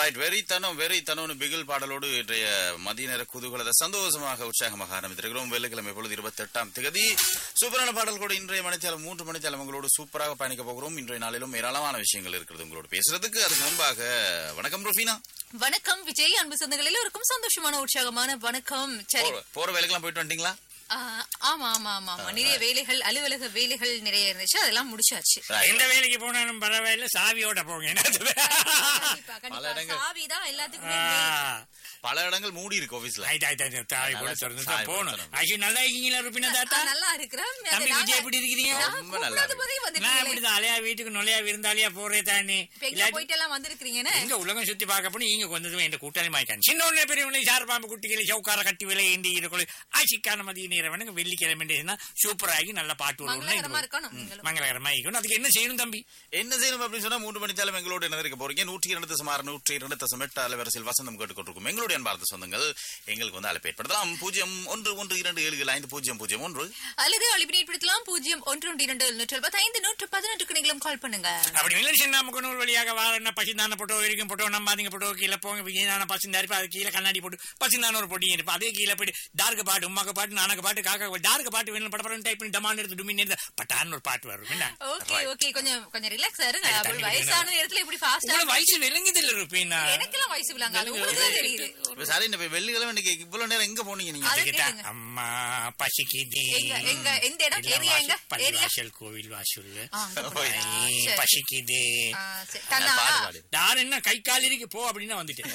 Right வெறித்தனம் வெறித்தனம்னு பிகில் பாடலோடு இன்றைய மதிய நேர குதூகலத்தை சந்தோஷமாக உற்சாகமாக ஆரம்பித்திருக்கிறோம் வெள்ளிக்கிழமை பொழுது இருபத்தி எட்டாம் தேதி சூப்பரான பாடல் கூட இன்றைய மணித்தாலம் மூன்று மணித்தாலம் உங்களோடு சூப்பராக பயணிக்க போகிறோம் இன்றைய நாளிலும் ஏராளமான விஷயங்கள் இருக்கிறது உங்களோடு பேசுறதுக்கு அதுக்கு முன்பாக வணக்கம் ருஃபீனா வணக்கம் விஜய் அன்பு சொந்தங்கள் எல்லோருக்கும் சந்தோஷமான உற்சாகமான வணக்கம் சரி போற- போற வேலைக்கெல்லாம் போயிட்டு வந்துட்டீங்களா ஆ, ஆமா ஆமா ஆமா ஆமா நிறைய வேலைகள் அலுவலக வேலைகள் நிறைய இருந்துச்சு அதெல்லாம் முடிச்சாச்சு எந்த வேலைக்கு போனாலும் பரவாயில்ல சாவியோட போங்க என்னது? கண்டிப்பா, கண்டிப்பா. பல இடங்கள். சாவிதான் எல்லாத்துக்குமே ஆ, main. பல இடங்கள் மூடி இருக்கு ஆபீஸ்ல ஆயிட்டு, ஆயிட்டு, ஆயிட்டு. தாவி போட திறந்து தான் சாவி போட போகணும். திறந்து. ஐயோ, நல்லா இருக்கீங்களா ருப்பினா தாத்தா ஆ, நல்லா இருக்கிறேன் அது தம்பி நாங்க- விஜய் எப்படி இருக்கிறீங்க நான் ரொம்ப நல்லா கூப்பிடாத இருக்கு. போதே நான் வந்துட்டீங்களே. அப்படிதான் அலையா வீட்டுக்கு நுழையா விருந்தாளியா போறே தானே இப்ப எங்க இல்லாட்டி- போயிட்டு எல்லாம் வந்திருக்கிறீங்கன்னு எங்க உலகம் சுத்தி பார்க்க போனா இங்க கொஞ்சம் என் கூட்டாளி மாய்க்கான் சின்ன ஒண்ணு பெரியவனை சார் பாம்பு குட்டிகளை சவுக்கார கட்டி விலை ஏண்டி இருக்கொள்ளு ஆசிக்கான மதிய நேரவனுங்க வெள்ளிக்கிழமை சூப்பராகி நல்ல பாட்டு மங்களகரமா இருக்கணும் நீங்களும். மங்களகரமா இருக்கணும் அதுக்கு என்ன செய்யணும் தம்பி என்ன செய்யணும் அப்படின்னு சொன்னா மூன்று மணித்தாலும் எங்களோடு இணைந்திருக்க போறீங்க நூற்றி இரண்டு தசம் ஆறு நூற்றி இரண்டு தசம் எட்டு அலைவரிசையில் வசந்தம் கேட்டுக்கொண்டிருக்கும் எங்களுடைய அன்பார்ந்த சொந்தங்கள் எங்களுக்கு வந்து அழைப்பு ஏற்படுத்தலாம் பூஜ்ஜியம் ஒன்று ஒன்று இரண்டு ஏழு ஏழு ஐந்து பூஜ்ஜியம் பூஜ்ஜியம் ஒன்று அல்லது ஒளிபி ஏற்படுத்தலாம் பூஜ்ஜியம் ஒன்று ஒன்று இரண்டு எழுநூற்றி எழுபத்தி ஐந்து நூற்று பதினெட்டுக்கு நீங்களும் கால் பண்ணுங்க அப்படி இல்லை சின்ன முகநூல் வழியாக வாழ பசிந்தான போட்டோ வரைக்கும் போட்டோ நம்பாதீங்க போட்டோ கீழே போங்க விஜயதான பசிந்தா இருப்பா அது கீழே கண்ணாடி போட்டு பசிந்தான ஒரு பொடி இருப்பா அதே கீழே போயிட்டு டார்க் பாட்டு உமாக்கு பாட்டு நானக்கு பாட்டு காக்கா டார்க் பாட்டு வேணும் படப்படம் டைப் பண்ணி டமான் எடுத்து டுமின் எடுத்து பட்டான்னு ஒரு பாட்டு வரும் என்ன ஓகே ஓகே கொஞ்சம் கொஞ்சம் ரிலாக்ஸ் இருங்க அது அப்படி தண்ணி வயசான நேரத்துல இப்படி ஃபாஸ்டா உங்களை வயசு விளங்குது இல்ல ருப்பீனா எனக்கெல்லாம் வயசு விளாங்க அது உங்களுக்கு தான் தெரியுது இப்ப சாரி இந்த வெள்ளிக்கிழமை இன்னைக்கு இவ்வளவு நேரம் எங்க போனீங்க நீங்க அது கேட்டா, கேளுங்க. அம்மா பசிக்குது எங்க எங்க எந்த இடம் எல்லாம் ஏரியா எங்க வாசல், ஏரியா பள்ளிவாசல் கோவில் வாசல் ஆ, அங்க போறீங்களா? ஐ, சரி. பசிக்குது ஆ, சரி. தந்தா? பாடு பாடு யார் என்ன கை கால் இருக்கு போ அப்படின்னா வந்துட்டேன்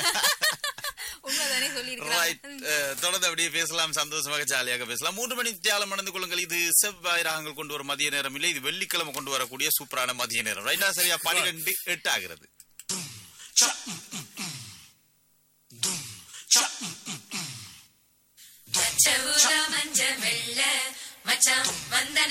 உண்மைதானே ரைட் சொல்லியிருக்கிறாங்க தொடர்ந்து அப்படியே பேசலாம் சந்தோஷமாக ஜாலியாக பேசலாம் மூன்று மணி தியாலம் மணந்து கொள்ளுங்கள் இது செவ்வாய் ராகங்கள் கொண்டு வரும் மதிய நேரம் இல்லை இது வெள்ளிக்கிழமை கொண்டு வரக்கூடிய சூப்பரான மதிய நேரம் ரைட்டா சரியா பன்னிரெண்டு எட்டு ஆகிறது மச்ச ஊதா மஞ்ச வெள்ள மச்சான் வந்த